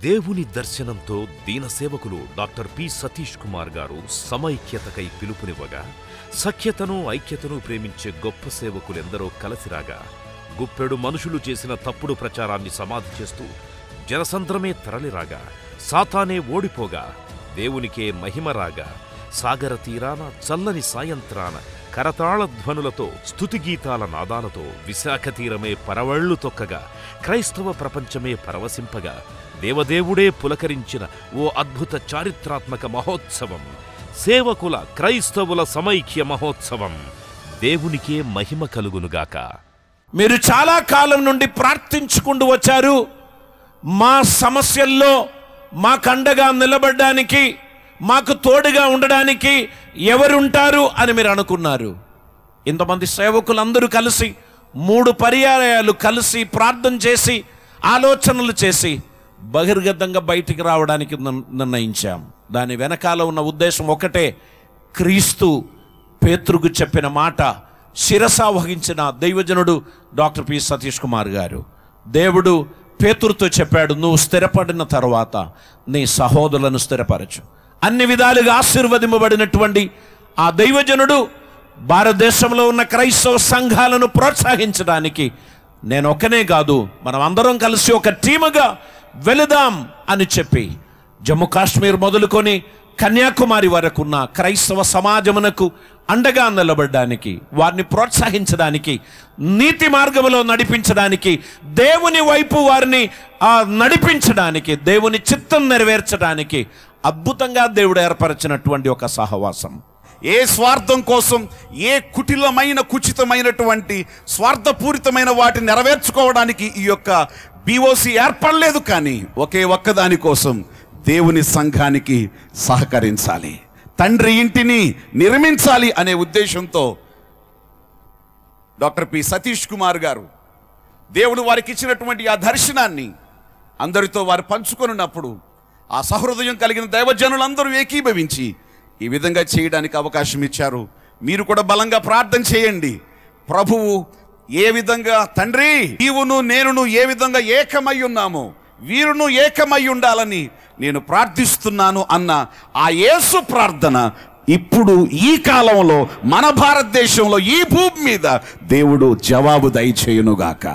దేవుని దర్శనంతో దీన సేవకులు డాక్టర్ పి సతీష్ కుమార్ గారు సమైక్యతకై పిలుపునివ్వగా సఖ్యతను ఐక్యతను ప్రేమించే గొప్ప సేవకులెందరో కలిసిరాగా గుప్పెడు మనుషులు చేసిన తప్పుడు ప్రచారాన్ని సమాధి చేస్తూ జనసంద్రమే తరలిరాగా సాతానే ఓడిపోగా దేవునికే మహిమ రాగా సాగర తీరాన చల్లని సాయంత్రాన కరతాళ ధ్వనులతో స్తుతిగీతాల నాదాలతో విశాఖ తీరమే పరవళ్లు తొక్కగా క్రైస్తవ ప్రపంచమే పరవశింపగా దేవదేవుడే పులకరించిన ఓ అద్భుత చారిత్రాత్మక మహోత్సవం సేవకుల క్రైస్తవుల సమైక్య మహోత్సవం దేవునికే మహిమ కలుగునుగాక మీరు చాలా కాలం నుండి ప్రార్థించుకుంటూ వచ్చారు మా సమస్యల్లో మాకు అండగా నిలబడడానికి మాకు తోడుగా ఉండడానికి ఎవరుంటారు అని మీరు అనుకున్నారు ఇంతమంది సేవకులందరూ కలిసి మూడు పర్యాయాలు కలిసి ప్రార్థన చేసి ఆలోచనలు చేసి బహిర్గతంగా బయటికి రావడానికి నిర్- నిర్ణయించాం దాని వెనకాల ఉన్న ఉద్దేశం ఒకటే క్రీస్తు పేతృకు చెప్పిన మాట శిరస వహించిన దైవజనుడు డాక్టర్ పి సతీష్ కుమార్ గారు దేవుడు పేతురుతో చెప్పాడు నువ్వు స్థిరపడిన తర్వాత నీ సహోదరులను స్థిరపరచు అన్ని విధాలుగా ఆశీర్వదింపబడినటువంటి ఆ దైవజనుడు భారతదేశంలో ఉన్న క్రైస్తవ సంఘాలను ప్రోత్సహించడానికి నేను ఒక్కనే కాదు మనం అందరం కలిసి ఒక టీముగా వెళదాం అని చెప్పి జమ్మూ కాశ్మీర్ మొదలుకొని కన్యాకుమారి వరకున్న క్రైస్తవ సమాజమునకు అండగా నిలబడడానికి వారిని ప్రోత్సహించడానికి నీతి మార్గంలో నడిపించడానికి దేవుని వైపు వారిని ఆ, నడిపించడానికి దేవుని చిత్తం నెరవేర్చడానికి అద్భుతంగా దేవుడు ఏర్పరిచినటువంటి ఒక సహవాసం ఏ స్వార్థం కోసం ఏ కుటిలమైన కుచితమైనటువంటి స్వార్థపూరితమైన వాటిని నెరవేర్చుకోవడానికి ఈ యొక్క బీఓసి ఏర్పడలేదు కానీ ఒకే ఒక్కదాని కోసం దేవుని సంఘానికి సహకరించాలి తండ్రి ఇంటిని నిర్మించాలి అనే ఉద్దేశంతో డాక్టర్ పి సతీష్ కుమార్ గారు దేవుడు వారికి ఇచ్చినటువంటి ఆ దర్శనాన్ని అందరితో వారు పంచుకొనున్నప్పుడు ఆ సహృదయం కలిగిన దైవజనులందరూ ఏకీభవించి ఈ విధంగా చేయడానికి అవకాశం ఇచ్చారు మీరు కూడా బలంగా ప్రార్థన చేయండి ప్రభువు ఏ విధంగా తండ్రి నీవును నేనును ఏ విధంగా ఏకమై ఉన్నామో వీరును ఏకమై ఉండాలని నేను ప్రార్థిస్తున్నాను అన్న ఆ యేసు ప్రార్థన ఇప్పుడు ఈ కాలంలో మన భారతదేశంలో ఈ భూమి మీద దేవుడు జవాబు దయచేయునుగాక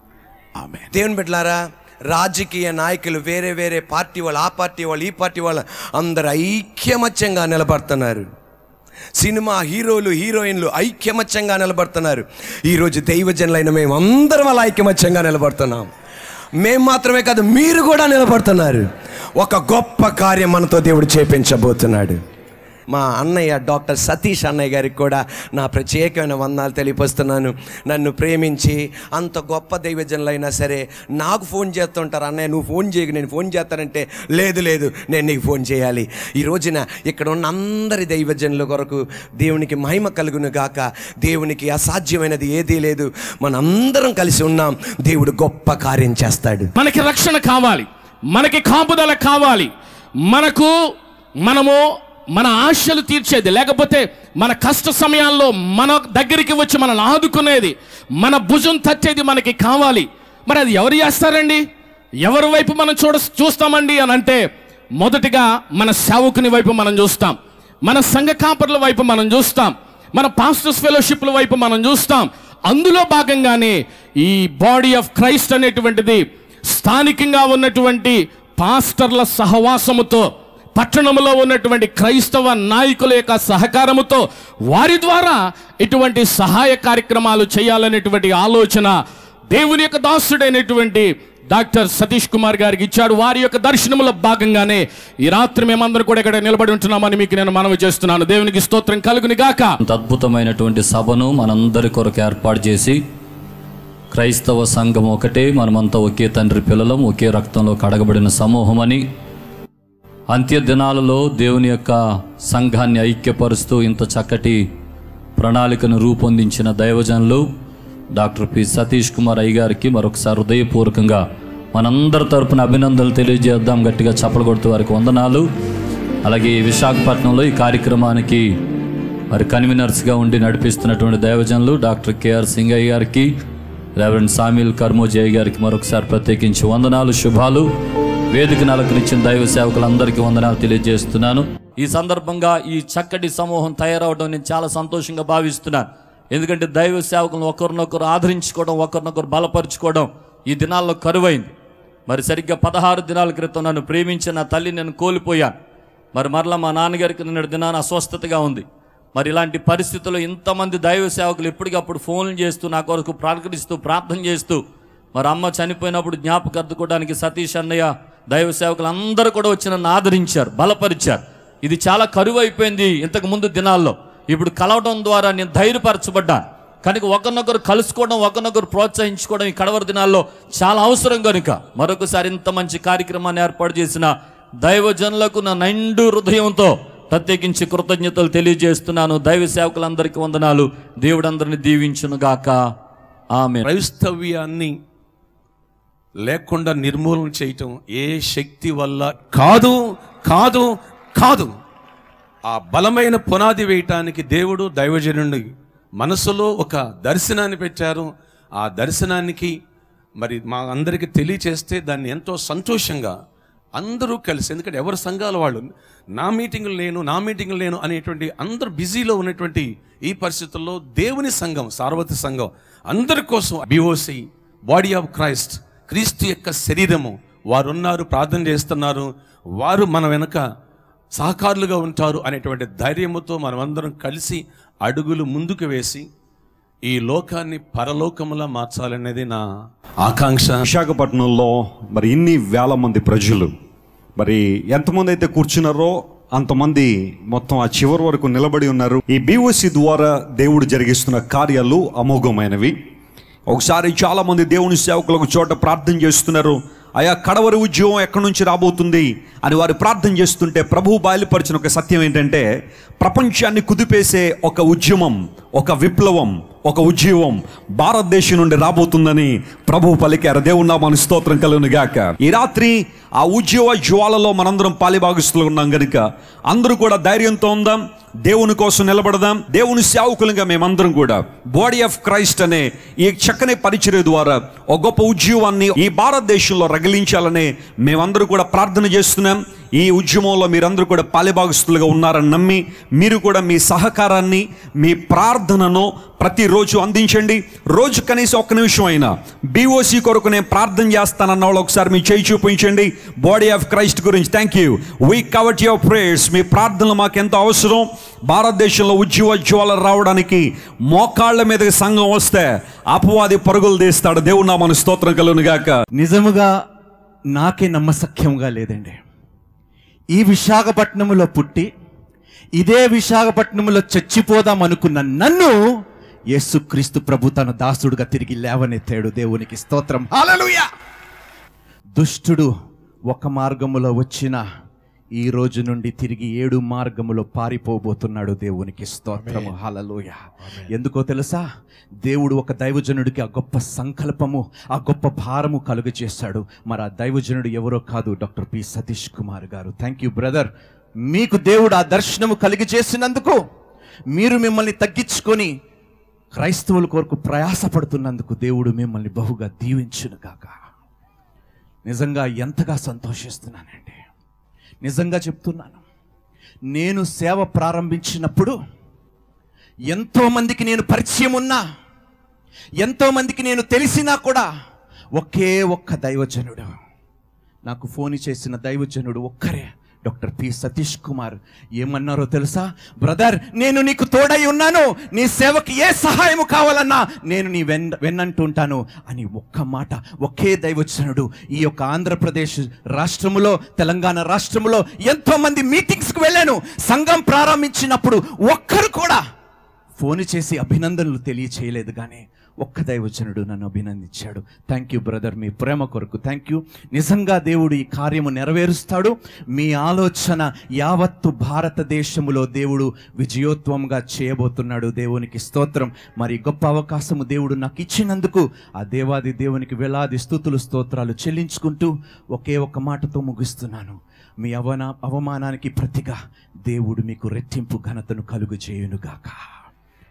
ఆమె దేవుని బిడ్డలారా రాజకీయ నాయకులు వేరే వేరే పార్టీ వాళ్ళు ఆ పార్టీ వాళ్ళు ఈ పార్టీ వాళ్ళు అందరు ఐక్యమత్యంగా నిలబడుతున్నారు సినిమా హీరోలు హీరోయిన్లు ఐక్యమత్యంగా నిలబడుతున్నారు ఈరోజు దైవజనులైన మేము అందరం అలా ఐక్యమత్యంగా నిలబడుతున్నాం మేము మాత్రమే కాదు మీరు కూడా నిలబడుతున్నారు ఒక గొప్ప కార్యం మనతో దేవుడు చేపించబోతున్నాడు మా అన్నయ్య డాక్టర్ సతీష్ అన్నయ్య గారికి కూడా నా ప్రత్యేకమైన వందనాలు తెలియపరుస్తున్నాను నన్ను ప్రేమించి అంత గొప్ప దైవజనులైనా సరే నాకు ఫోన్ చేస్తుంటారు అన్నయ్య నువ్వు ఫోన్ చేయకు నేను ఫోన్ చేస్తానంటే లేదు లేదు నేను నీకు ఫోన్ చేయాలి ఈ రోజున ఇక్కడ ఉన్న అందరి దైవజనుల కొరకు దేవునికి మహిమ కలుగును గాక దేవునికి అసాధ్యమైనది ఏదీ లేదు మనందరం కలిసి ఉన్నాం దేవుడు గొప్ప కార్యం చేస్తాడు మనకి రక్షణ కావాలి మనకి కాపుదల కావాలి మనకు మనము మన ఆశలు తీర్చేది లేకపోతే మన కష్ట సమయాల్లో మన దగ్గరికి వచ్చి మనల్ని ఆదుకునేది మన భుజం తట్టేది మనకి కావాలి మరి అది ఎవరు చేస్తారండి ఎవరి వైపు మనం చూడ చూస్తామండి అని అంటే మొదటిగా మన సేవకుని వైపు మనం చూస్తాం మన సంఘ కాపర్ల వైపు మనం చూస్తాం మన పాస్టర్స్ ఫెలోషిప్ల వైపు మనం చూస్తాం అందులో భాగంగానే ఈ బాడీ ఆఫ్ క్రైస్ట్ అనేటువంటిది స్థానికంగా ఉన్నటువంటి పాస్టర్ల సహవాసముతో పట్టణంలో ఉన్నటువంటి క్రైస్తవ నాయకుల యొక్క సహకారముతో వారి ద్వారా ఇటువంటి సహాయ కార్యక్రమాలు చేయాలనేటువంటి ఆలోచన దేవుని యొక్క దాసుడైనటువంటి డాక్టర్ సతీష్ కుమార్ గారికి ఇచ్చాడు వారి యొక్క దర్శనములో భాగంగానే ఈ రాత్రి మేమందరం కూడా ఇక్కడ నిలబడి ఉంటున్నామని మీకు నేను మనవి చేస్తున్నాను దేవునికి స్తోత్రం కలుగుని గాక అంత అద్భుతమైనటువంటి సభను మనందరి కొరకు ఏర్పాటు చేసి క్రైస్తవ సంఘం ఒకటే మనమంతా ఒకే తండ్రి పిల్లలం ఒకే రక్తంలో కడగబడిన సమూహమని అంత్య దినాలలో దేవుని యొక్క సంఘాన్ని ఐక్యపరుస్తూ ఇంత చక్కటి ప్రణాళికను రూపొందించిన దైవజనులు డాక్టర్ పి సతీష్ కుమార్ అయ్య గారికి మరొకసారి హృదయపూర్వకంగా మనందరి తరపున అభినందనలు తెలియజేద్దాం గట్టిగా చప్పలు కొడుతూ వారికి వందనాలు అలాగే ఈ విశాఖపట్నంలో ఈ కార్యక్రమానికి మరి కన్వీనర్స్గా ఉండి నడిపిస్తున్నటువంటి దైవజనులు డాక్టర్ కేఆర్ సింగయ్య గారికి రెవరెండ్ సామిల్ కర్మోజయ్ గారికి మరొకసారి ప్రత్యేకించి వందనాలు శుభాలు వేదికను అలంకరించిన దైవ సేవకులందరికీ వందనాలు తెలియజేస్తున్నాను ఈ సందర్భంగా ఈ చక్కటి సమూహం తయారవడం నేను చాలా సంతోషంగా భావిస్తున్నాను ఎందుకంటే దైవ సేవకులను ఒకరినొకరు ఆదరించుకోవడం ఒకరినొకరు బలపరుచుకోవడం ఈ దినాల్లో కరువైంది మరి సరిగ్గా పదహారు దినాల క్రితం నన్ను ప్రేమించిన నా తల్లి నేను కోల్పోయాను మరి మరలా మా నాన్నగారికి నిన్నటి దినాన అస్వస్థతగా ఉంది మరి ఇలాంటి పరిస్థితుల్లో ఇంతమంది దైవ సేవకులు ఎప్పటికప్పుడు ఫోన్లు చేస్తూ నా కొరకు ప్రకటిస్తూ ప్రార్థన చేస్తూ మరి అమ్మ చనిపోయినప్పుడు జ్ఞాపకర్దుకోవడానికి సతీష్ అన్నయ్య దైవ సేవకులు అందరూ కూడా వచ్చి నన్ను ఆదరించారు బలపరిచారు ఇది చాలా కరువు అయిపోయింది ఇంతకు ముందు దినాల్లో ఇప్పుడు కలవడం ద్వారా నేను ధైర్యపరచబడ్డాను కనుక ఒకరినొకరు కలుసుకోవడం ఒకరినొకరు ప్రోత్సహించుకోవడం ఈ కడవరి దినాల్లో చాలా అవసరం కనుక మరొకసారి ఇంత మంచి కార్యక్రమాన్ని ఏర్పాటు చేసిన దైవజనులకు నా నిండు హృదయంతో ప్రత్యేకించి కృతజ్ఞతలు తెలియజేస్తున్నాను దైవ సేవకులందరికీ వందనాలు దేవుడందరిని దీవించును గాక ఆమె క్రైస్తవ్యాన్ని లేకుండా నిర్మూలన చేయటం ఏ శక్తి వల్ల కాదు కాదు కాదు ఆ బలమైన పునాది వేయటానికి దేవుడు దైవజనుడి మనసులో ఒక దర్శనాన్ని పెట్టారు ఆ దర్శనానికి మరి మా అందరికీ తెలియచేస్తే దాన్ని ఎంతో సంతోషంగా అందరూ కలిసి ఎందుకంటే ఎవరి సంఘాల వాళ్ళు నా మీటింగులు లేను నా మీటింగులు లేను అనేటువంటి అందరూ బిజీలో ఉన్నటువంటి ఈ పరిస్థితుల్లో దేవుని సంఘం సార్వత్రిక సంఘం అందరి కోసం బిఓసి బాడీ ఆఫ్ క్రైస్ట్ క్రీస్తు యొక్క శరీరము వారు ఉన్నారు ప్రార్థన చేస్తున్నారు వారు మన వెనక సహకారులుగా ఉంటారు అనేటువంటి ధైర్యముతో మనమందరం కలిసి అడుగులు ముందుకు వేసి ఈ లోకాన్ని పరలోకములా మార్చాలనేది నా ఆకాంక్ష విశాఖపట్నంలో మరి ఇన్ని వేల మంది ప్రజలు మరి ఎంతమంది అయితే కూర్చున్నారో అంతమంది మొత్తం ఆ చివరి వరకు నిలబడి ఉన్నారు ఈ బీఓసి ద్వారా దేవుడు జరిగిస్తున్న కార్యాలు అమోఘమైనవి ఒకసారి చాలా మంది దేవుని సేవకులు ఒక చోట ప్రార్థన చేస్తున్నారు అయా కడవరి ఉద్యోగం ఎక్కడి నుంచి రాబోతుంది అని వారు ప్రార్థన చేస్తుంటే ప్రభువు బయలుపరిచిన ఒక సత్యం ఏంటంటే ప్రపంచాన్ని కుదిపేసే ఒక ఉద్యమం ఒక విప్లవం ఒక ఉద్యమం భారతదేశం నుండి రాబోతుందని ప్రభువు పలికారు దేవుని నామాను స్తోత్రం కలుగును గాక ఈ రాత్రి ఆ ఉద్యోగ జ్వాలలో మనందరం పాలిభాగస్తులు ఉన్నాం గనుక అందరూ కూడా ధైర్యంతో ఉందాం దేవుని కోసం నిలబడదాం దేవుని సేవకులుగా మేమందరం కూడా బాడీ ఆఫ్ క్రైస్ట్ అనే ఈ చక్కని పరిచర్య ద్వారా ఒక గొప్ప ఉద్యమాన్ని ఈ భారతదేశంలో రగిలించాలని మేమందరూ కూడా ప్రార్థన చేస్తున్నాం ఈ ఉద్యమంలో మీరందరూ కూడా పాలిభాగస్తులుగా ఉన్నారని నమ్మి మీరు కూడా మీ సహకారాన్ని మీ ప్రార్థనను ప్రతిరోజు అందించండి రోజు కనీసం ఒక్క నిమిషం అయినా బీఓసి కొరకు నేను ప్రార్థన చేస్తానన్న వాళ్ళు ఒకసారి మీ చేయి చూపించండి బాడీ ఆఫ్ క్రైస్ట్ గురించి thank you we covet your prayers మీ ప్రార్థనలు మాకు ఎంతో అవసరం భారతదేశంలో ఉజ్వజ్వాల రావడానికి మోకాళ్ళ మీదకి సంఘం వస్తే అపవాది పరుగులు తీస్తాడు దేవుడు నా మన స్తోత్రం కలుగును గాక నిజముగా నాకే నమ్మసఖ్యంగా లేదండి ఈ విశాఖపట్నంలో పుట్టి ఇదే విశాఖపట్నంలో చచ్చిపోదాం అనుకున్న నన్ను యేసుక్రీస్తు ప్రభు తన దాసుడుగా తిరిగి లేవనెత్తాడు దేవునికి స్తోత్రం హల్లెలూయా దుష్టుడు ఒక మార్గములో వచ్చిన ఈ రోజు నుండి తిరిగి ఏడు మార్గములో పారిపోబోతున్నాడు దేవునికి స్తోత్రము హలలోయ ఎందుకో తెలుసా దేవుడు ఒక దైవజనుడికి ఆ గొప్ప సంకల్పము ఆ గొప్ప భారము కలుగ చేశాడు మరి ఆ దైవజనుడు ఎవరో కాదు డాక్టర్ పి సతీష్ కుమార్ గారు థ్యాంక్ యూ బ్రదర్ మీకు దేవుడు ఆ దర్శనము కలిగి చేసినందుకు మీరు మిమ్మల్ని తగ్గించుకొని క్రైస్తవుల కొరకు ప్రయాసపడుతున్నందుకు దేవుడు మిమ్మల్ని బహుగా దీవించును కాక నిజంగా ఎంతగా సంతోషిస్తున్నానండి నిజంగా చెప్తున్నాను నేను సేవ ప్రారంభించినప్పుడు ఎంతోమందికి నేను పరిచయం ఉన్నా ఎంతోమందికి నేను తెలిసినా కూడా ఒకే ఒక్క దైవజనుడు నాకు ఫోన్ చేసిన దైవజనుడు ఒక్కరే డాక్టర్ పి సతీష్ కుమార్ ఏమన్నారో తెలుసా బ్రదర్ నేను నీకు తోడై ఉన్నాను నీ సేవకి ఏ సహాయం కావాలన్నా నేను నీ వెన్ వెన్నంటుంటాను అని ఒక్క మాట ఒకే దైవచనుడు ఈ యొక్క ఆంధ్రప్రదేశ్ రాష్ట్రములో తెలంగాణ రాష్ట్రములో ఎంతో మంది మీటింగ్స్కి వెళ్ళాను సంఘం ప్రారంభించినప్పుడు ఒక్కరు కూడా ఫోన్ చేసి అభినందనలు తెలియచేయలేదు కానీ ఒక్క దైవజనుడు నన్ను అభినందించాడు థ్యాంక్ యూ బ్రదర్ మీ ప్రేమ కొరకు థ్యాంక్ యూ నిజంగా దేవుడు ఈ కార్యము నెరవేరుస్తాడు మీ ఆలోచన యావత్తు భారతదేశములో దేవుడు విజయోత్వంగా చేయబోతున్నాడు దేవునికి స్తోత్రం మరి గొప్ప అవకాశము దేవుడు నాకు ఇచ్చినందుకు ఆ దేవాది దేవునికి వేలాది స్థుతులు స్తోత్రాలు చెల్లించుకుంటూ ఒకే ఒక మాటతో ముగిస్తున్నాను మీ అవన అవమానానికి ప్రతిగా దేవుడు మీకు రెట్టింపు ఘనతను కలుగు చేయునుగాక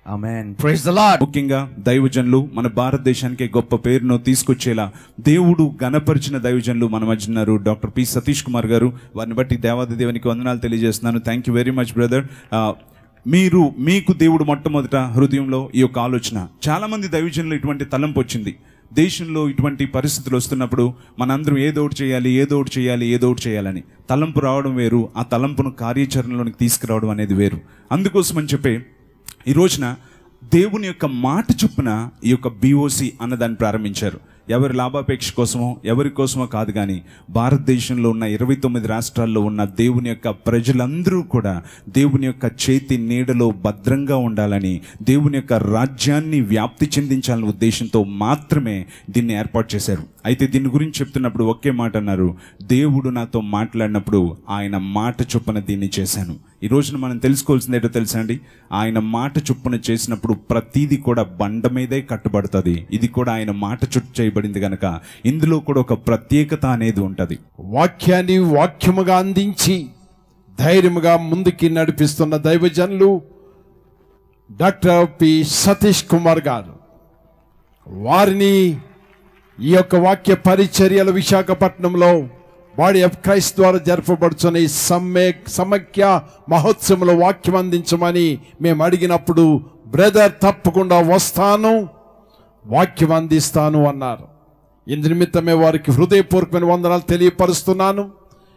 ఆమెన్ ప్రైజ్ ద లార్డ్ ముఖ్యంగా దైవజనులు మన భారతదేశానికి గొప్ప పేరును తీసుకొచ్చేలా దేవుడు గణపరిచిన దైవజనులు మన మధ్య ఉన్నారు డాక్టర్ పి సతీష్ కుమార్ గారు వారిని బట్టి దేవాది దేవునికి వందనాలు తెలియజేస్తున్నాను thank you very much brother మీరు మీకు దేవుడు మొట్టమొదట హృదయంలో ఈ యొక్క ఆలోచన చాలా మంది దైవజనులు ఇటువంటి తలంపు వచ్చింది దేశంలో ఇటువంటి పరిస్థితులు వస్తున్నప్పుడు మనందరం ఏదో ఒకటి చేయాలి ఏదో ఒకటి చేయాలి ఏదో ఒకటి చేయాలని తలంపు రావడం వేరు ఆ తలంపును కార్యాచరణలోనికి తీసుకురావడం అనేది వేరు అందుకోసం అని చెప్పి ఈ రోజున దేవుని యొక్క మాట చొప్పున ఈ యొక్క బీఓసి అన్నదాన్ని ప్రారంభించారు ఎవరి లాభాపేక్ష కోసమో ఎవరి కోసమో కాదు కానీ భారతదేశంలో ఉన్న ఇరవై తొమ్మిది రాష్ట్రాల్లో ఉన్న దేవుని యొక్క ప్రజలందరూ కూడా దేవుని యొక్క చేతి నీడలో భద్రంగా ఉండాలని దేవుని యొక్క రాజ్యాన్ని వ్యాప్తి చెందించాలనే ఉద్దేశంతో మాత్రమే దీన్ని ఏర్పాటు చేశారు అయితే దీని గురించి చెప్తున్నప్పుడు ఒకే మాట అన్నారు దేవుడు నాతో మాట్లాడినప్పుడు ఆయన మాట చొప్పున దీన్ని చేశాను ఈ రోజున మనం తెలుసుకోవాల్సింది ఏంటో తెలుసా అండి ఆయన మాట చొప్పున చేసినప్పుడు ప్రతీది కూడా బండ మీదే కట్టుబడుతుంది ఇది కూడా ఆయన మాట చుట్టూ చేయబడింది గనక ఇందులో కూడా ఒక ప్రత్యేకత అనేది ఉంటుంది వాక్యాన్ని వాక్యముగా అందించి ధైర్యముగా ముందుకి నడిపిస్తున్న దైవజనులు డాక్టర్ పి సతీష్ కుమార్ గారు వారిని ఈ యొక్క వాక్య పరిచర్యల విశాఖపట్నంలో బాడీ ఆఫ్ క్రైస్ట్ ద్వారా జరపబడుచున్న ఈ సమ్మె సమైక్య మహోత్సవంలో వాక్యం అందించమని మేము అడిగినప్పుడు బ్రదర్ తప్పకుండా వస్తాను వాక్యం అందిస్తాను అన్నారు ఇందు నిమిత్తమే వారికి హృదయపూర్వకమైన వందనాలు తెలియపరుస్తున్నాను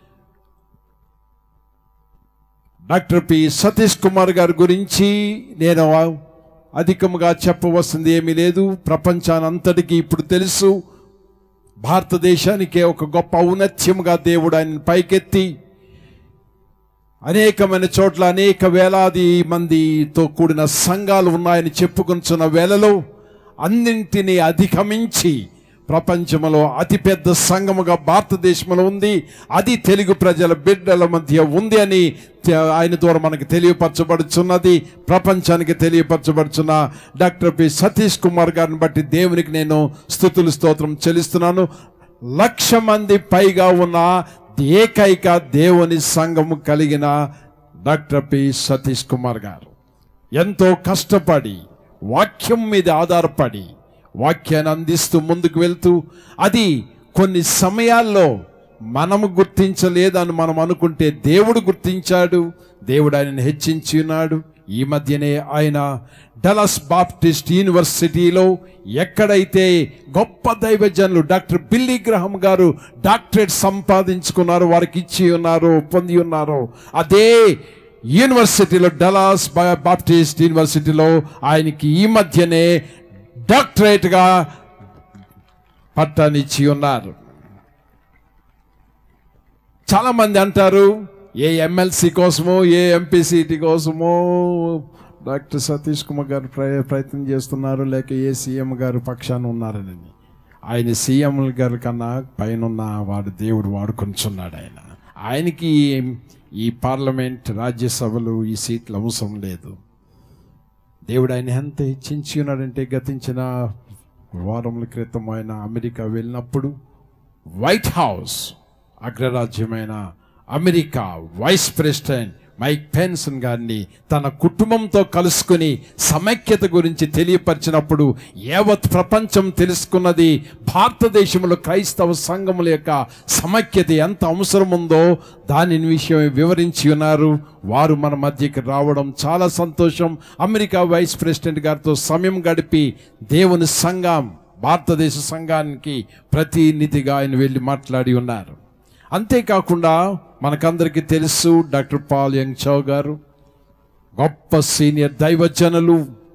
డాక్టర్ పి సతీష్ కుమార్ గారి గురించి నేను అధికముగా చెప్పవలసింది ఏమీ లేదు ప్రపంచానంతటికీ ఇప్పుడు తెలుసు భారతదేశానికే ఒక గొప్ప ఔన్నత్యముగా దేవుడు ఆయన పైకెత్తి అనేకమైన చోట్ల అనేక వేలాది మందితో కూడిన సంఘాలు ఉన్నాయని చెప్పుకుంటున్న వేళలో అన్నింటినీ అధిగమించి ప్రపంచంలో అతిపెద్ద సంఘముగా భారతదేశంలో ఉంది అది తెలుగు ప్రజల బిడ్డల మధ్య ఉంది అని తె- ఆయన ద్వారా మనకు తెలియపరచబడుచున్నది ప్రపంచానికి తెలియపరచబడుచున్న డాక్టర్ పి సతీష్ కుమార్ గారిని బట్టి దేవునికి నేను స్థుతులు స్తోత్రం చెల్లిస్తున్నాను లక్ష మంది పైగా ఉన్న ఏకైక దేవుని సంఘము కలిగిన డాక్టర్ పి సతీష్ కుమార్ గారు ఎంతో కష్టపడి వాక్యం మీద ఆధారపడి వాక్యాన్ని అందిస్తూ ముందుకు వెళ్తూ అది కొన్ని సమయాల్లో మనము గుర్తించలేదని మనం అనుకుంటే దేవుడు గుర్తించాడు దేవుడు ఆయనను హెచ్చించి ఉన్నాడు ఈ మధ్యనే ఆయన డలస్ బాప్టిస్ట్ యూనివర్సిటీలో ఎక్కడైతే గొప్ప దైవజనులు డాక్టర్ బిల్లీ గ్రహం గారు డాక్టరేట్ సంపాదించుకున్నారు వారికి ఇచ్చి ఉన్నారు పొంది ఉన్నారు అదే యూనివర్సిటీలో డలాస్ బా- బాప్టిస్ట్ యూనివర్సిటీలో ఆయనకి ఈ మధ్యనే డాక్టరేట్గా పట్టానిచ్చి ఉన్నారు చాలా మంది అంటారు ఏ ఎమ్మెల్సీ కోసమో ఏ ఎంపీ సీటీ కోసమో డాక్టర్ సతీష్ కుమార్ గారు ప్రయ ప్రయత్నం చేస్తున్నారు లేక ఏ సీఎం గారు పక్షాన ఉన్నారని ఆయన సీఎం గారి కన్నా పైన ఉన్న వాడు దేవుడు వాడుకొంచున్నాడు ఆయన ఆయనకి ఈ పార్లమెంట్ రాజ్యసభలు ఈ సీట్లు అవసరం లేదు దేవుడు ఆయన ఎంత హెచ్చించి ఉన్నాడంటే గతించిన వారముల క్రితం ఆయన అమెరికా వెళ్ళినప్పుడు వైట్ హౌస్ అగ్రరాజ్యమైన America vice president Mike Pence గారిని తన కుటుంబంతో కలుసుకుని సమైక్యత గురించి తెలియపరిచినప్పుడు యావత్ ప్రపంచం తెలుసుకున్నది భారతదేశంలో క్రైస్తవ సంఘముల యొక్క సమైక్యత ఎంత అవసరం ఉందో దాని విషయం వివరించి ఉన్నారు వారు మన మధ్యకి రావడం చాలా సంతోషం అమెరికా వైస్ ప్రెసిడెంట్ గారితో సమయం గడిపి దేవుని సంఘం భారతదేశ సంఘానికి ప్రతినిధిగా ఆయన వెళ్ళి మాట్లాడి ఉన్నారు అంతేకాకుండా మనకందరికీ తెలుసు డాక్టర్ పాల్ యంగ్ చౌ గారు గొప్ప సీనియర్ దైవజనులు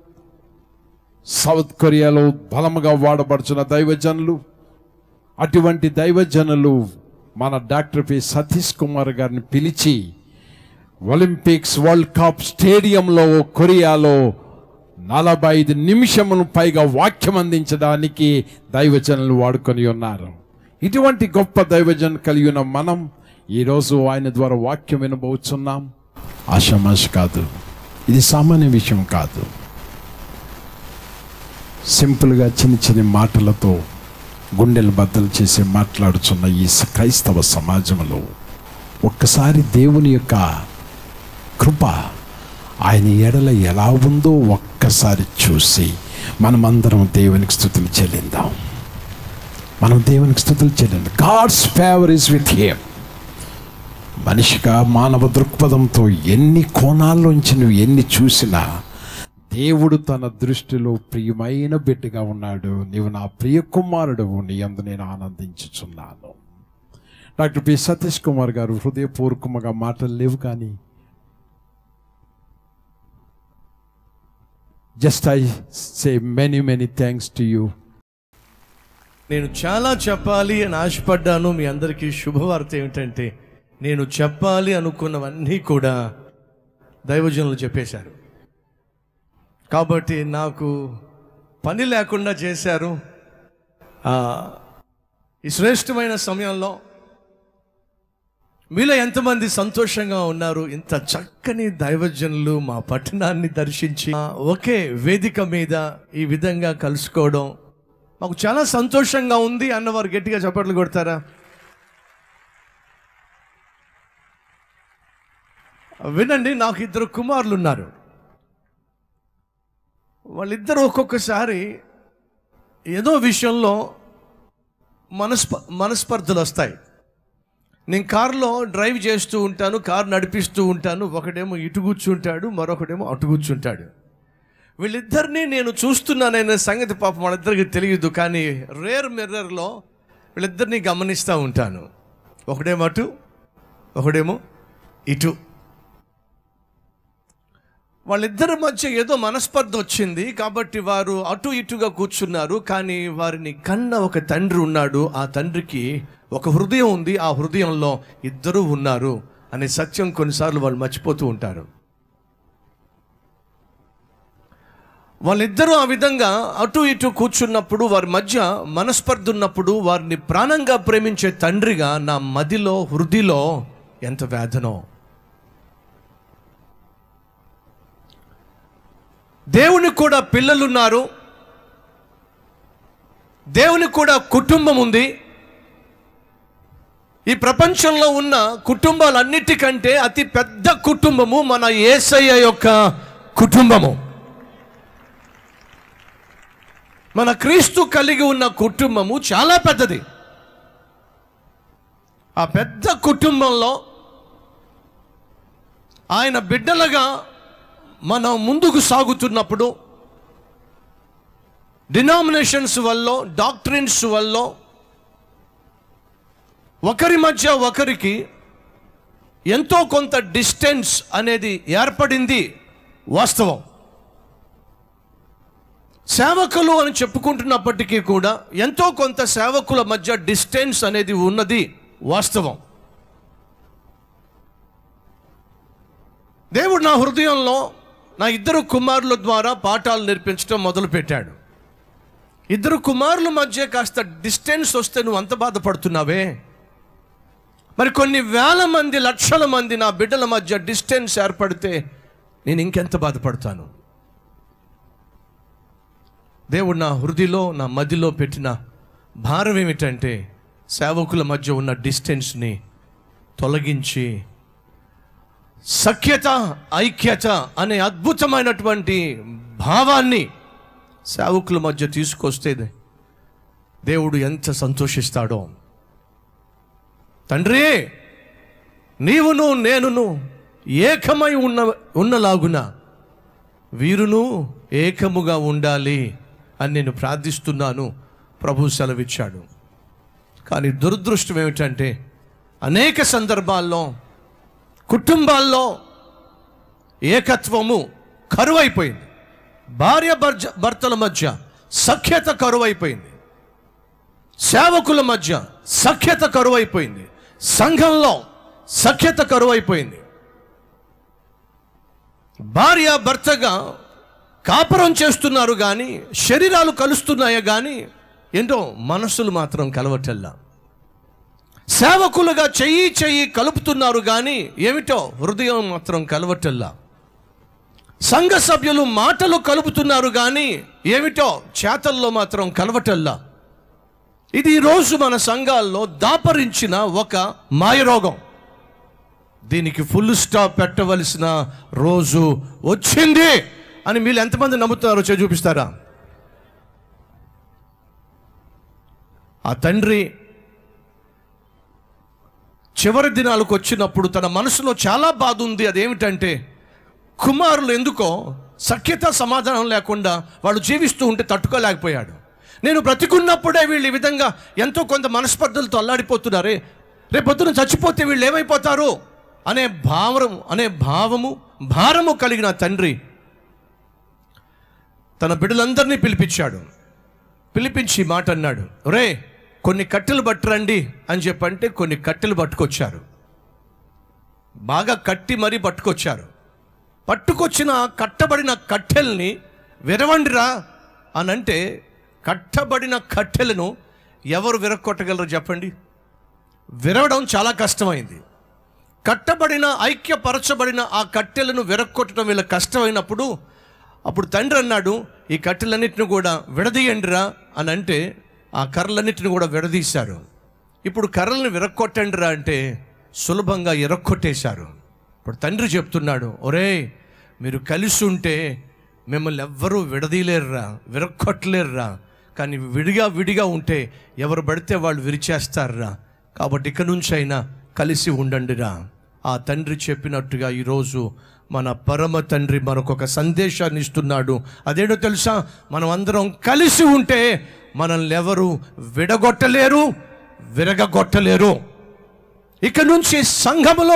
సౌత్ కొరియాలో బలముగా వాడబడుచున్న దైవజనులు అటువంటి దైవజనులు మన డాక్టర్ పి సతీష్ కుమార్ గారిని పిలిచి ఒలింపిక్స్ వరల్డ్ కప్ స్టేడియంలో కొరియాలో నలభై ఐదు నిమిషములు పైగా వాక్యం అందించడానికి దైవజనులు వాడుకొని ఉన్నారు ఇటువంటి గొప్ప దైవజన్ కలిగి ఉన్న మనం ఈరోజు ఆయన ద్వారా వాక్యం వినబోచున్నాం ఆషమాష్ కాదు ఇది సామాన్య విషయం కాదు సింపుల్గా చిన్న చిన్న మాటలతో గుండెలు బద్దలు చేసి మాట్లాడుచున్న ఈ స- క్రైస్తవ సమాజంలో ఒక్కసారి దేవుని యొక్క కృప ఆయన ఎడల ఎలా ఉందో ఒక్క ఒక్కసారి చూసి మనమందరం దేవునికి స్థుతులు చెల్లిందాం మనం దేవునికి స్థుతులు చెల్లిందాం God's favour is with him మనిషిగా మానవ దృక్పథంతో ఎన్ని కోణాల్లోంచి నువ్వు ఎన్ని చూసినా దేవుడు తన దృష్టిలో ప్రియమైన బిడ్డగా ఉన్నాడు నీవు నా ప్రియ కుమారుడు నీ అందు నేను ఆనందించుచున్నాను డాక్టర్ పి సతీష్ కుమార్ గారు హృదయపూర్వకంగా మాటలు లేవు కానీ just I say many many thanks to you నేను చాలా చెప్పాలి అని ఆశపడ్డాను మీ అందరికీ శుభవార్త ఏమిటంటే నేను చెప్పాలి అనుకున్నవన్నీ కూడా దైవజనులు చెప్పేశారు కాబట్టి నాకు పని లేకుండా చేశారు ఆ, ఈ శ్రేష్టమైన సమయంలో మీలో ఎంతమంది సంతోషంగా ఉన్నారు ఇంత చక్కని దైవజనులు మా పట్టణాన్ని దర్శించి ఆ, ఒకే వేదిక మీద ఈ విధంగా కలుసుకోవడం మాకు చాలా సంతోషంగా ఉంది అన్నవారు గట్టిగా చప్పట్లు కొడతారా వినండి నాకు ఇద్దరు కుమారులు ఉన్నారు వాళ్ళిద్దరూ ఒక్కొక్కసారి ఏదో విషయంలో మనస్ప మనస్పర్ధలు వస్తాయి నేను కారులో డ్రైవ్ చేస్తూ ఉంటాను కారు నడిపిస్తూ ఉంటాను ఒకడేమో ఇటు కూర్చుంటాడు మరొకడేమో అటు కూర్చుంటాడు వీళ్ళిద్దరినీ నేను చూస్తున్నాననే సంగతి పాపం వాళ్ళిద్దరికి తెలియదు కానీ రేర్ మిర్రర్లో వీళ్ళిద్దరిని గమనిస్తూ ఉంటాను ఒకడేమో అటు ఒకడేమో ఇటు వాళ్ళిద్దరి మధ్య ఏదో మనస్పర్ధ వచ్చింది కాబట్టి వారు అటు ఇటుగా కూర్చున్నారు కానీ వారిని కన్న ఒక తండ్రి ఉన్నాడు ఆ తండ్రికి ఒక హృదయం ఉంది ఆ హృదయంలో ఇద్దరు ఉన్నారు అనే సత్యం కొన్నిసార్లు వాళ్ళు మర్చిపోతూ ఉంటారు వాళ్ళిద్దరూ ఆ విధంగా అటు ఇటు కూర్చున్నప్పుడు వారి మధ్య మనస్పర్ధ ఉన్నప్పుడు వారిని ప్రాణంగా ప్రేమించే తండ్రిగా నా మదిలో హృదిలో ఎంత వేదనో దేవునికి కూడా పిల్లలున్నారు దేవునికి కూడా కుటుంబం ఉంది ఈ ప్రపంచంలో ఉన్న కుటుంబాలన్నిటికంటే అతి పెద్ద కుటుంబము మన ఏసయ్య యొక్క కుటుంబము మన క్రీస్తు కలిగి ఉన్న కుటుంబము చాలా పెద్దది ఆ పెద్ద కుటుంబంలో ఆయన బిడ్డలుగా మనం ముందుకు సాగుతున్నప్పుడు డినామినేషన్స్ వల్ల డాక్టరిన్స్ వల్ల ఒకరి మధ్య ఒకరికి ఎంతో కొంత డిస్టెన్స్ అనేది ఏర్పడింది వాస్తవం సేవకులు అని చెప్పుకుంటున్నప్పటికీ కూడా ఎంతో కొంత సేవకుల మధ్య డిస్టెన్స్ అనేది ఉన్నది వాస్తవం దేవుడు నా హృదయంలో నా ఇద్దరు కుమారుల ద్వారా పాఠాలు నేర్పించడం మొదలుపెట్టాడు ఇద్దరు కుమారుల మధ్య కాస్త డిస్టెన్స్ వస్తే నువ్వు అంత బాధపడుతున్నావే మరి కొన్ని వేల మంది లక్షల మంది నా బిడ్డల మధ్య డిస్టెన్స్ ఏర్పడితే నేను ఇంకెంత బాధపడతాను దేవుడు నా హృదిలో నా మదిలో పెట్టిన భారం ఏమిటంటే సేవకుల మధ్య ఉన్న డిస్టెన్స్ని తొలగించి సఖ్యత ఐక్యత అనే అద్భుతమైనటువంటి భావాన్ని సేవకుల మధ్య తీసుకొస్తే దేవుడు ఎంత సంతోషిస్తాడో తండ్రి నీవును నేనును ఏకమై ఉన్న ఉన్నలాగున వీరును ఏకముగా ఉండాలి అని నేను ప్రార్థిస్తున్నాను ప్రభు సెలవిచ్చాడు కానీ దురదృష్టం ఏమిటంటే అనేక సందర్భాల్లో కుటుంబాల్లో ఏకత్వము కరువైపోయింది భార్య భర్జ భర్తల మధ్య సఖ్యత కరువైపోయింది సేవకుల మధ్య సఖ్యత కరువైపోయింది సంఘంలో సఖ్యత కరువైపోయింది భార్య భర్తగా కాపురం చేస్తున్నారు కానీ శరీరాలు కలుస్తున్నాయే కానీ ఏంటో మనస్సులు మాత్రం కలవటల్లా సేవకులుగా చెయ్యి చెయ్యి కలుపుతున్నారు కానీ ఏమిటో హృదయం మాత్రం కలవటల్లా సంఘ సభ్యులు మాటలు కలుపుతున్నారు కానీ ఏమిటో చేతల్లో మాత్రం కలవటల్లా ఇది ఈరోజు మన సంఘాల్లో దాపరించిన ఒక మాయరోగం దీనికి ఫుల్ స్టాప్ పెట్టవలసిన రోజు వచ్చింది అని మీరు ఎంతమంది నమ్ముతున్నారో చే చూపిస్తారా ఆ తండ్రి చివరి దినాలకు వచ్చినప్పుడు తన మనసులో చాలా బాధ ఉంది అదేమిటంటే కుమారులు ఎందుకో సఖ్యత సమాధానం లేకుండా వాళ్ళు జీవిస్తూ ఉంటే తట్టుకోలేకపోయాడు నేను బ్రతికున్నప్పుడే వీళ్ళు ఈ విధంగా ఎంతో కొంత మనస్పర్ధలతో అల్లాడిపోతున్నారే రేపొద్దున చచ్చిపోతే వీళ్ళు ఏమైపోతారు అనే భావము అనే భావము భారము కలిగిన తండ్రి తన బిడ్డలందరినీ పిలిపించాడు పిలిపించి ఈ మాట అన్నాడు రే కొన్ని కట్టెలు పట్టురండి అని చెప్పంటే కొన్ని కట్టెలు పట్టుకొచ్చారు బాగా కట్టి మరీ పట్టుకొచ్చారు పట్టుకొచ్చిన కట్టబడిన కట్టెల్ని విరవండిరా అని అంటే కట్టబడిన కట్టెలను ఎవరు విరగొట్టగలరు చెప్పండి విరవడం చాలా కష్టమైంది కట్టబడిన ఐక్యపరచబడిన ఆ కట్టెలను విరగొట్టడం వీళ్ళ కష్టమైనప్పుడు అప్పుడు తండ్రి అన్నాడు ఈ కట్టెలన్నిటిని కూడా విడదీయండిరా అని అంటే ఆ కర్రలన్నిటిని కూడా విడదీశారు ఇప్పుడు కర్రలను విరక్కొట్టండిరా అంటే సులభంగా ఇరక్కొట్టేశారు ఇప్పుడు తండ్రి చెప్తున్నాడు ఒరే మీరు కలిసి ఉంటే మిమ్మల్ని ఎవ్వరూ విడదీయలేరురా విరక్కొట్టలేరురా కానీ విడిగా విడిగా ఉంటే ఎవరు పడితే వాళ్ళు విరిచేస్తారురా కాబట్టి ఇక నుంచి అయినా కలిసి ఉండండిరా ఆ తండ్రి చెప్పినట్టుగా ఈరోజు మన పరమ తండ్రి మనకొక సందేశాన్ని ఇస్తున్నాడు అదేంటో తెలుసా మనం అందరం కలిసి ఉంటే మనల్ని ఎవరు విడగొట్టలేరు విరగగొట్టలేరు ఇక నుంచి సంఘములో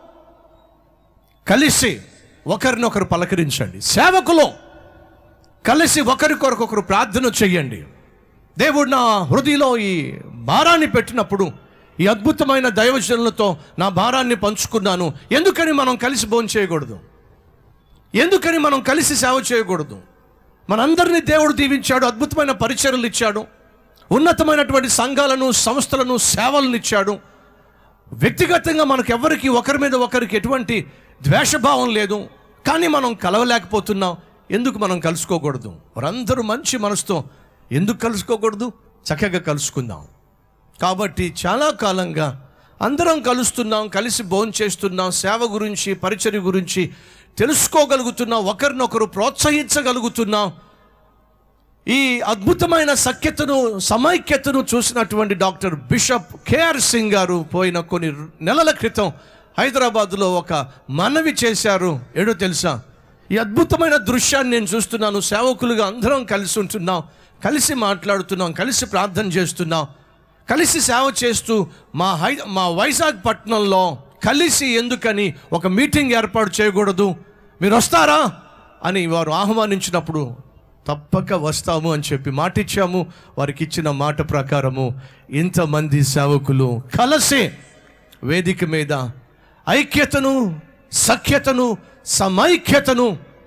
కలిసి ఒకరినొకరు పలకరించండి సేవకులు కలిసి ఒకరికొరకొకరు ప్రార్థన చెయ్యండి దేవుడు నా హృదయలో ఈ భారాన్ని పెట్టినప్పుడు ఈ అద్భుతమైన దైవజనులతో నా భారాన్ని పంచుకున్నాను ఎందుకని మనం కలిసి భోజనం చేయకూడదు ఎందుకని మనం కలిసి సేవ చేయకూడదు మనందరినీ దేవుడు దీవించాడు అద్భుతమైన పరిచయలు ఇచ్చాడు ఉన్నతమైనటువంటి సంఘాలను సంస్థలను సేవలను ఇచ్చాడు వ్యక్తిగతంగా మనకు ఎవరికి ఒకరి మీద ఒకరికి ఎటువంటి ద్వేషభావం లేదు కానీ మనం కలవలేకపోతున్నాం ఎందుకు మనం కలుసుకోకూడదు వారందరూ మంచి మనసుతో ఎందుకు కలుసుకోకూడదు చక్కగా కలుసుకుందాం కాబట్టి చాలా కాలంగా అందరం కలుస్తున్నాం కలిసి భోజనం చేస్తున్నాం సేవ గురించి పరిచర్య గురించి తెలుసుకోగలుగుతున్నాం ఒకరినొకరు ప్రోత్సహించగలుగుతున్నాం ఈ అద్భుతమైన సఖ్యతను సమైక్యతను చూసినటువంటి డాక్టర్ బిషప్ కేఆర్ సింగ్ గారు పోయిన కొన్ని నెలల క్రితం హైదరాబాద్లో ఒక మనవి చేశారు ఏడో తెలుసా ఈ అద్భుతమైన దృశ్యాన్ని నేను చూస్తున్నాను సేవకులుగా అందరం కలిసి ఉంటున్నాం కలిసి మాట్లాడుతున్నాం కలిసి ప్రార్థన చేస్తున్నాం కలిసి సేవ చేస్తూ మా హై మా వైజాగ్ పట్టణంలో కలిసి ఎందుకని ఒక మీటింగ్ ఏర్పాటు చేయకూడదు మీరు వస్తారా అని వారు ఆహ్వానించినప్పుడు తప్పక వస్తాము అని చెప్పి మాట ఇచ్చాము వారికి ఇచ్చిన మాట ప్రకారము ఇంతమంది సేవకులు కలిసి వేదిక మీద ఐక్యతను సఖ్యతను సమైక్యతను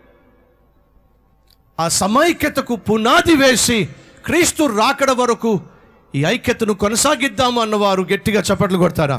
ఆ సమైక్యతకు పునాది వేసి క్రీస్తు రాకడ వరకు ఈ ఐక్యతను కొనసాగిద్దాము అన్నవారు గట్టిగా చప్పట్లు కొడతారా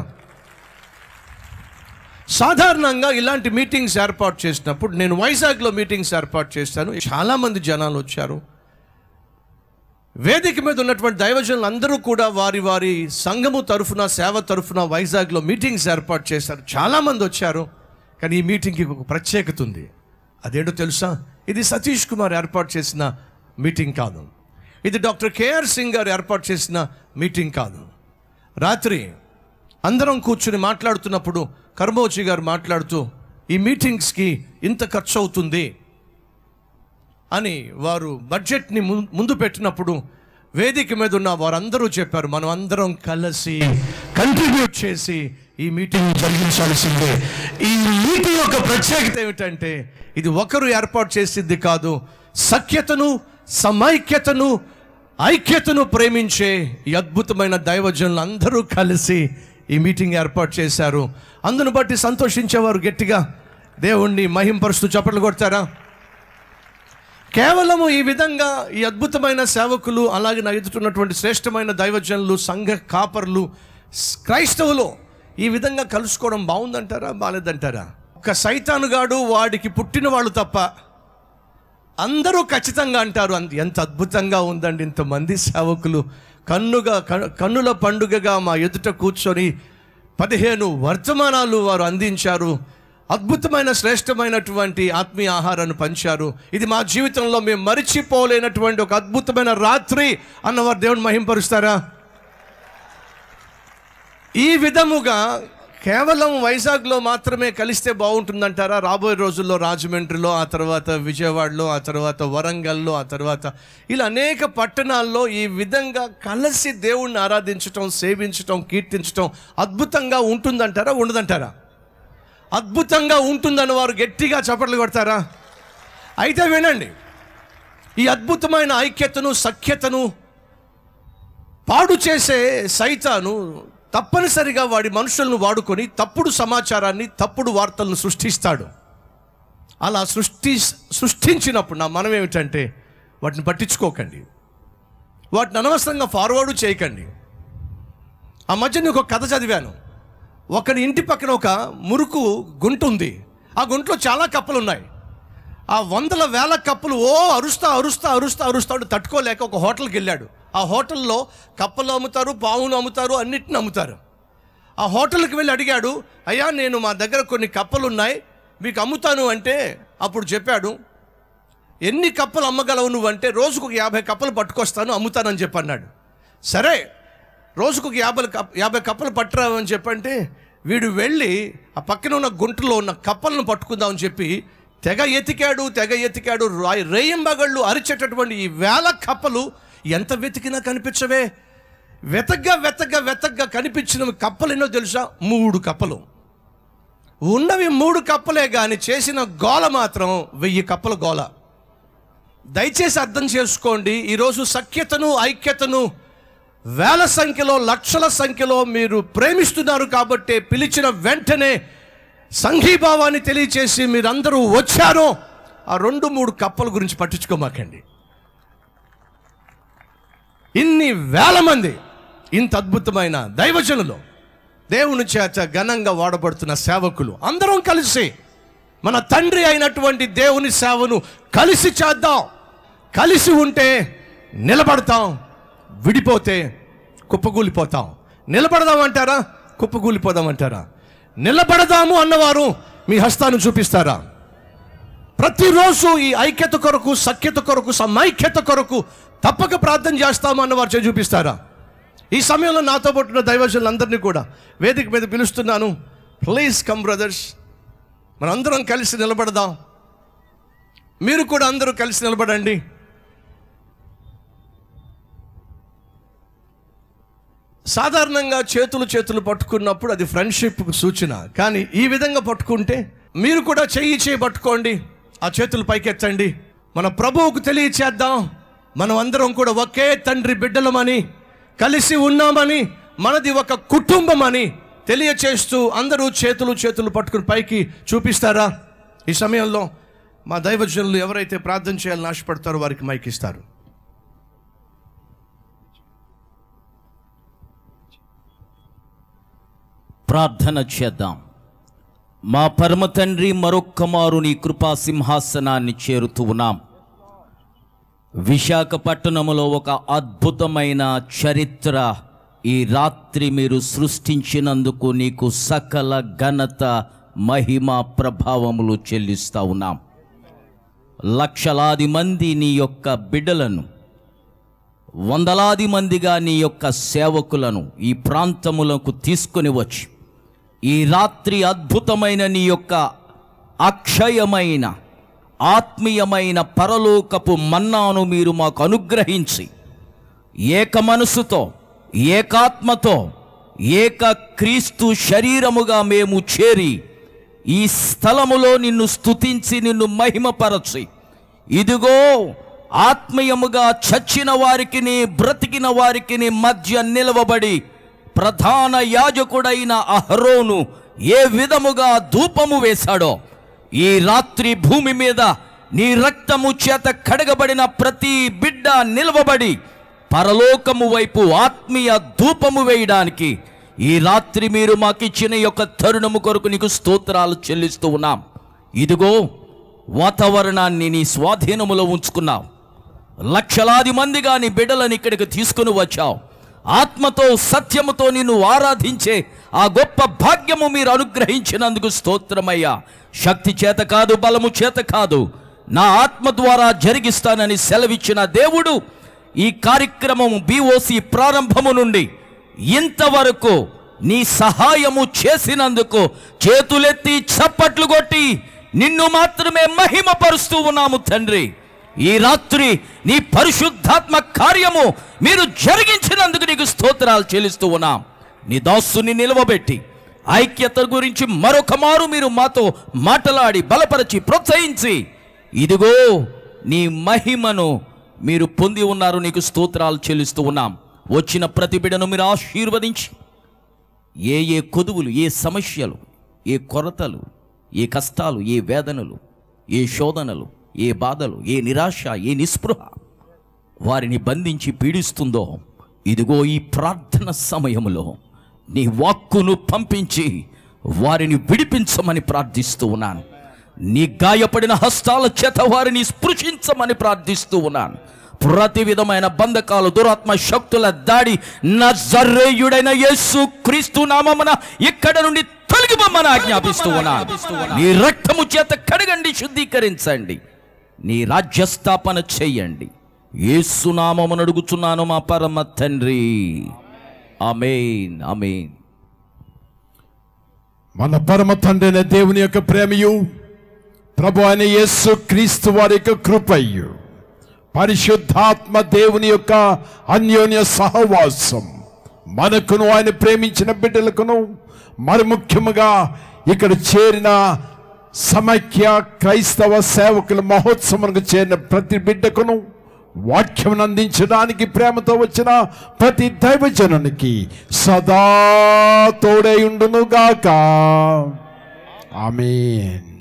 సాధారణంగా ఇలాంటి మీటింగ్స్ ఏర్పాటు చేసినప్పుడు నేను వైజాగ్లో మీటింగ్స్ ఏర్పాటు చేశాను చాలామంది జనాలు వచ్చారు వేదిక మీద ఉన్నటువంటి దైవజనులు అందరూ కూడా వారి వారి సంఘము తరఫున సేవ తరఫున వైజాగ్లో మీటింగ్స్ ఏర్పాటు చేశారు చాలామంది వచ్చారు కానీ ఈ మీటింగ్కి ఒక ప్రత్యేకత ఉంది అదేంటో తెలుసా ఇది సతీష్ కుమార్ ఏర్పాటు చేసిన మీటింగ్ కాదు ఇది డాక్టర్ కేఆర్ సింగ్ గారు ఏర్పాటు చేసిన మీటింగ్ కాదు రాత్రి అందరం కూర్చుని మాట్లాడుతున్నప్పుడు కర్మోజీ గారు మాట్లాడుతూ ఈ మీటింగ్స్కి ఇంత ఖర్చు అవుతుంది అని వారు బడ్జెట్ని ము- ముందు పెట్టినప్పుడు వేదిక మీద ఉన్న వారందరూ చెప్పారు మనం అందరం కలిసి కంట్రిబ్యూట్ చేసి ఈ మీటింగ్ జరిగించాల్సిందే ఈ మీటింగ్ యొక్క ప్రత్యేకత ఏమిటంటే ఇది ఒకరు ఏర్పాటు చేసింది కాదు సఖ్యతను సమైక్యతను ఐక్యతను ప్రేమించే ఈ అద్భుతమైన దైవజనులు అందరూ కలిసి ఈ మీటింగ్ ఏర్పాటు చేశారు అందును బట్టి సంతోషించేవారు గట్టిగా దేవుణ్ణి మహింపరుస్తూ చప్పట్లు కొడతారా కేవలము ఈ విధంగా ఈ అద్భుతమైన సేవకులు అలాగే నా ఎదుటిన్నటువంటి శ్రేష్టమైన దైవజనులు సంఘ కాపర్లు స్- క్రైస్తవులు ఈ విధంగా కలుసుకోవడం బాగుందంటారా బాలేదంటారా ఒక సైతానుగాడు వాడికి పుట్టిన వాళ్ళు తప్ప అందరూ ఖచ్చితంగా అంటారు "అంత- ఎంత అద్భుతంగా ఉందండి ఇంతమంది సేవకులు కన్నుగా కన్ను- కన్నుల పండుగగా మా ఎదుట కూర్చొని పదిహేను వర్తమానాలు వారు అందించారు అద్భుతమైన శ్రేష్టమైనటువంటి ఆత్మీయ ఆహారాన్ని పంచారు ఇది మా జీవితంలో మేము మరిచిపోలేనటువంటి ఒక అద్భుతమైన రాత్రి అన్నవారు దేవుని మహింపరుస్తారా ఈ విధముగా కేవలం వైజాగ్లో మాత్రమే కలిస్తే బాగుంటుందంటారా రాబోయే రోజుల్లో రాజమండ్రిలో ఆ తర్వాత విజయవాడలో ఆ తర్వాత వరంగల్లో ఆ తర్వాత ఇలా అనేక పట్టణాల్లో ఈ విధంగా కలిసి దేవుణ్ణి ఆరాధించటం సేవించటం కీర్తించటం అద్భుతంగా ఉంటుందంటారా ఉండదంటారా అద్భుతంగా ఉంటుందని వారు గట్టిగా చప్పట్లు కొడతారా అయితే వినండి ఈ అద్భుతమైన ఐక్యతను సఖ్యతను పాడు చేసే సైతాను తప్పనిసరిగా వాడి మనుషులను వాడుకొని తప్పుడు సమాచారాన్ని తప్పుడు వార్తలను సృష్టిస్తాడు అలా సృష్టి సృష్టించినప్పుడు నా మనం ఏమిటంటే వాటిని పట్టించుకోకండి వాటిని అనవసరంగా ఫార్వర్డ్ చేయకండి ఆ మధ్య నేను ఒక కథ చదివాను ఒకని ఇంటి పక్కన ఒక మురుకు గుంట ఉంది ఆ గుంటలో చాలా కప్పలు ఉన్నాయి ఆ వందల వేల కప్పులు ఓ అరుస్తా అరుస్తా అరుస్తా అరుస్తాడు తట్టుకోలేక ఒక హోటల్కి వెళ్ళాడు ఆ హోటల్లో కప్పలు అమ్ముతారు పావును అమ్ముతారు అన్నిటిని అమ్ముతారు ఆ హోటల్కి వెళ్ళి అడిగాడు అయ్యా నేను మా దగ్గర కొన్ని కప్పలు ఉన్నాయి మీకు అమ్ముతాను అంటే అప్పుడు చెప్పాడు ఎన్ని కప్పలు అమ్మగలవు నువ్వు అంటే రోజుకు ఒక యాభై కప్పలు పట్టుకొస్తాను అమ్ముతానని చెప్పన్నాడు సరే రోజుకు ఒక యాభై కప్ యాభై కప్పలు పట్టురావని చెప్పంటే వీడు వెళ్ళి ఆ పక్కన ఉన్న గుంటలో ఉన్న కప్పలను పట్టుకుందామని చెప్పి తెగ ఎతికాడు తెగ ఎతికాడు రాయి రేయింబగళ్ళు అరిచేటటువంటి ఈ వేల కప్పలు ఎంత వెతికినా కనిపించవే వెతగ్గా వెతగ్గా వెతగ్గా కనిపించిన కప్పలు ఎన్నో తెలుసా మూడు కప్పలు ఉన్నవి మూడు కప్పలే కానీ చేసిన గోల మాత్రం వెయ్యి కప్పల గోల దయచేసి అర్థం చేసుకోండి ఈరోజు సఖ్యతను ఐక్యతను వేల సంఖ్యలో లక్షల సంఖ్యలో మీరు ప్రేమిస్తున్నారు కాబట్టి పిలిచిన వెంటనే సంఘీభావాన్ని తెలియచేసి మీరందరూ వచ్చారో ఆ రెండు మూడు కప్పల గురించి పట్టించుకోమాకండి ఇన్ని వేల మంది ఇంత అద్భుతమైన దైవజనులు దేవుని చేత ఘనంగా వాడబడుతున్న సేవకులు అందరం కలిసి మన తండ్రి అయినటువంటి దేవుని సేవను కలిసి చేద్దాం కలిసి ఉంటే నిలబడతాం విడిపోతే కుప్పగూలిపోతాం నిలబడదాం అంటారా కుప్పగూలిపోదాం అంటారా నిలబడదాము అన్నవారు మీ హస్తాన్ని చూపిస్తారా ప్రతిరోజు ఈ ఐక్యత కొరకు సఖ్యత కొరకు సమైక్యత కొరకు తప్పక ప్రార్థన చేస్తాము అన్నవారు చేయి చూపిస్తారా ఈ సమయంలో నాతో పట్టిన దైవజనులందరినీ కూడా వేదిక మీద పిలుస్తున్నాను ప్లీజ్ కమ్ బ్రదర్స్ మనందరం కలిసి నిలబడదాం మీరు కూడా అందరూ కలిసి నిలబడండి సాధారణంగా చేతులు చేతులు పట్టుకున్నప్పుడు అది ఫ్రెండ్షిప్కు సూచన కానీ ఈ విధంగా పట్టుకుంటే మీరు కూడా చెయ్యి చేయి పట్టుకోండి ఆ చేతులు పైకెత్తండి మన ప్రభువుకు తెలియచేద్దాం మనం అందరం కూడా ఒకే తండ్రి బిడ్డలమని కలిసి ఉన్నామని మనది ఒక కుటుంబం అని తెలియచేస్తూ అందరూ చేతులు చేతులు పట్టుకుని పైకి చూపిస్తారా ఈ సమయంలో మా దైవజనులు ఎవరైతే ప్రార్థన చేయాలని ఆశపడతారో వారికి మైక్ ఇస్తారు ప్రార్థన చేద్దాం మా పరమ తండ్రి మరొక్క మారు నీ కృపా సింహాసనాన్ని చేరుతూ ఉన్నాం విశాఖపట్టణములో ఒక అద్భుతమైన చరిత్ర ఈ రాత్రి మీరు సృష్టించినందుకు నీకు సకల ఘనత మహిమ ప్రభావములు చెల్లిస్తా ఉన్నాం లక్షలాది మంది నీ యొక్క బిడ్డలను వందలాది మందిగా నీ యొక్క సేవకులను ఈ ప్రాంతములకు తీసుకొని వచ్చి ఈ రాత్రి అద్భుతమైన నీ యొక్క అక్షయమైన ఆత్మీయమైన పరలోకపు మన్నాను మీరు మాకు అనుగ్రహించి ఏక మనసుతో ఏకాత్మతో ఏక క్రీస్తు శరీరముగా మేము చేరి ఈ స్థలములో నిన్ను స్తుతించి నిన్ను మహిమపరచి ఇదిగో ఆత్మీయముగా చచ్చిన వారికి బ్రతికిన వారికి మధ్య నిలవబడి ప్రధాన యాజకుడైన అహరోను ఏ విధముగా ధూపము వేశాడో ఈ రాత్రి భూమి మీద నీ రక్తము చేత కడగబడిన ప్రతి బిడ్డ నిలవబడి పరలోకము వైపు ఆత్మీయ ధూపము వేయడానికి ఈ రాత్రి మీరు మాకిచ్చిన ఈ యొక్క తరుణము కొరకు నీకు స్తోత్రాలు చెల్లిస్తూ ఉన్నాం ఇదిగో వాతావరణాన్ని నీ స్వాధీనములో ఉంచుకున్నావు లక్షలాది మందిగా నీ బిడ్డలను ఇక్కడికి తీసుకుని వచ్చావు ఆత్మతో సత్యముతో నిన్ను ఆరాధించే ఆ గొప్ప భాగ్యము మీరు అనుగ్రహించినందుకు స్తోత్రమయ్యా శక్తి చేత కాదు బలము చేత కాదు నా ఆత్మ ద్వారా జరిగిస్తానని సెలవిచ్చిన దేవుడు ఈ కార్యక్రమం బీఓసి ప్రారంభము నుండి ఇంతవరకు నీ సహాయము చేసినందుకు చేతులెత్తి చప్పట్లు కొట్టి నిన్ను మాత్రమే మహిమపరుస్తూ ఉన్నాము తండ్రి ఈ రాత్రి నీ పరిశుద్ధాత్మ కార్యము మీరు జరిగించినందుకు నీకు స్తోత్రాలు చెల్లిస్తూ ఉన్నాం నీ దాసుని నిలవబెట్టి ఐక్యత గురించి మరొక మారు మీరు మాతో మాటలాడి బలపరిచి ప్రోత్సహించి ఇదిగో నీ మహిమను మీరు పొంది ఉన్నారు నీకు స్తోత్రాలు చెల్లిస్తూ ఉన్నాం వచ్చిన ప్రతి బిడను మీరు ఆశీర్వదించి ఏ ఏ కొదువులు ఏ సమస్యలు ఏ కొరతలు ఏ కష్టాలు ఏ వేదనలు ఏ శోధనలు ఏ బాధలు ఏ నిరాశ ఏ నిస్పృహ వారిని బంధించి పీడిస్తుందో ఇదిగో ఈ ప్రార్థన సమయంలో నీ వాక్కును పంపించి వారిని విడిపించమని ప్రార్థిస్తూ ఉన్నాను నీ గాయపడిన హస్తాల చేత వారిని స్పృశించమని ప్రార్థిస్తూ ఉన్నాను ప్రతి విధమైన బంధకాలు దురాత్మ శక్తుల దాడి నజరేయుడైన యేసు క్రీస్తు నామమున ఇక్కడ నుండి తొలగిపోమని ఆజ్ఞాపిస్తూ ఉన్నాను నీ రక్తము చేత కడగండి శుద్ధీకరించండి నీ రాజ్యస్థాపన చెయ్యండి యేసు నామమును అడుగుచున్నాను మా పరమ తండ్రి అమేన్ అమేన్ మన పరమ తండ్రి అయిన దేవుని యొక్క ప్రేమయు ప్రభు అయిన యేసు క్రీస్తు వారి యొక్క కృపయు పరిశుద్ధాత్మ దేవుని యొక్క అన్యోన్య సహవాసం మనకును ఆయన ప్రేమించిన బిడ్డలకును మరి ముఖ్యముగా ఇక్కడ చేరిన సమైక్య క్రైస్తవ సేవకుల మహోత్సవంకు చేరిన ప్రతి బిడ్డకును వాక్యం అందించడానికి ప్రేమతో వచ్చిన ప్రతి దైవజనునికి సదా తోడై ఉండునుగాక ఆమేన్